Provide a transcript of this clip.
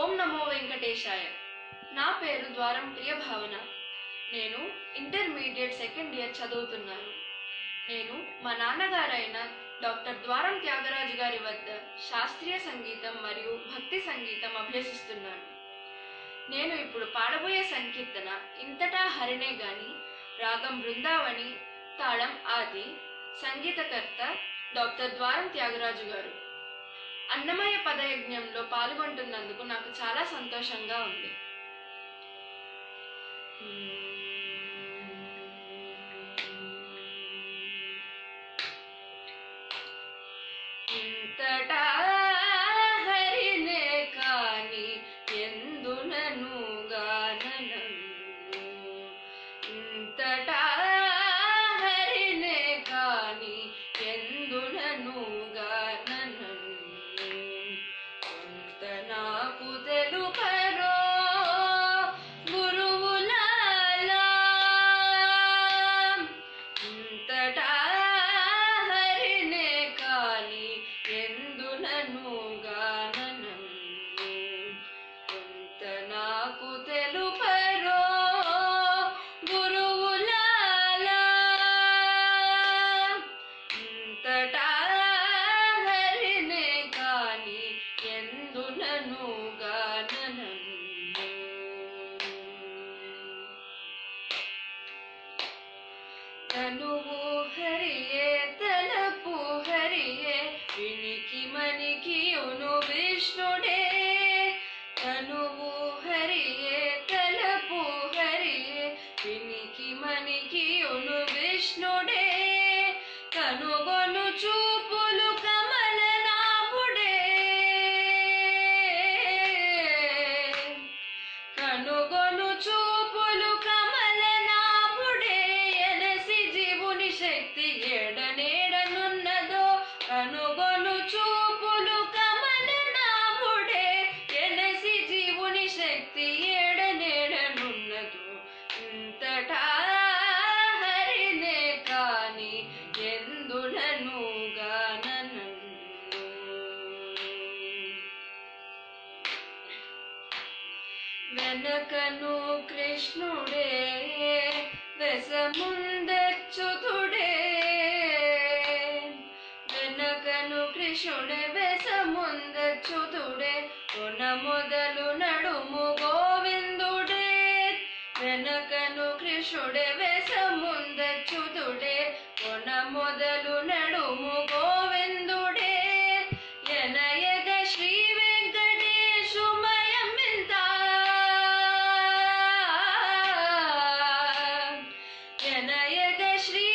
ఓం నమో వెంకటేశాయ నా పేరు ద్వారం ప్రియ భావన నేను ఇంటర్మీడియట్ సెకండ్ ఇయర్ చదువుతున్నాను నేను మా నాన్నగారైన డాక్టర్ ద్వారం త్యాగరాజు గారి వద్ద శాస్త్రీయ సంగీతం మరియు భక్తి సంగీతం అభ్యసిస్తున్నాను నేను ఇప్పుడు పాడబోయే సంకీర్తన ఇంతటా హరిణే గాని రాగం బృందావని తాళం ఆది సంగీతకర్త డాక్టర్ ద్వారం త్యాగరాజు గారు అన్నమయ్య పదయజ్ఞంలో పాల్గొంటున్నందుకు నాకు చాలా సంతోషంగా ఉంది ఇంతటా హరినే కాని ఎందునను గాననన్ను ఇంతటా హరినే కాని ఎందునను గాననన్ను కొంత నాకు తెలుపరో గురువులాలా ఇంతటా హరినే కాని ఎందునను గాననన్ను కొంత నాకు తెలుపరో గురువులాలా ఇంతటా హరినే కాని ఎందునను గాననన్ను తనువు హరియే తలపు హరియే వినికి మనికియును విష్ణుడే తనువు హరియే తలపు హరియే వినికి మనికియును విష్ణుడే కనుగొను చూపులు కమలనాభుడే కనుగొను చూపులు కమలనాభుడే ఎనసి జీవుని శక్తి ఎడనేడనున్నదో కనుగొను చూపులు కమలనాభుడే ఎనసి జీవుని శక్తి ఎడనేడనున్నదో ఇంతటా హరినే కాని ఎందులను గాననన్ను వెనకను కృష్ణుడే వెసముందచ్చుతుడే వెనకను కృష్ణుడే వెసముందచ్చుతుడే కొన మొదలు నడుము గోవిందుడే వెనకను కృష్ణుడే వెసముందచ్చుతుడే కొన మొదలు నడుము గోవిందుడే ఎనయగ శ్రీ వెంకటేశు మయమింత ఎనయగ శ్రీ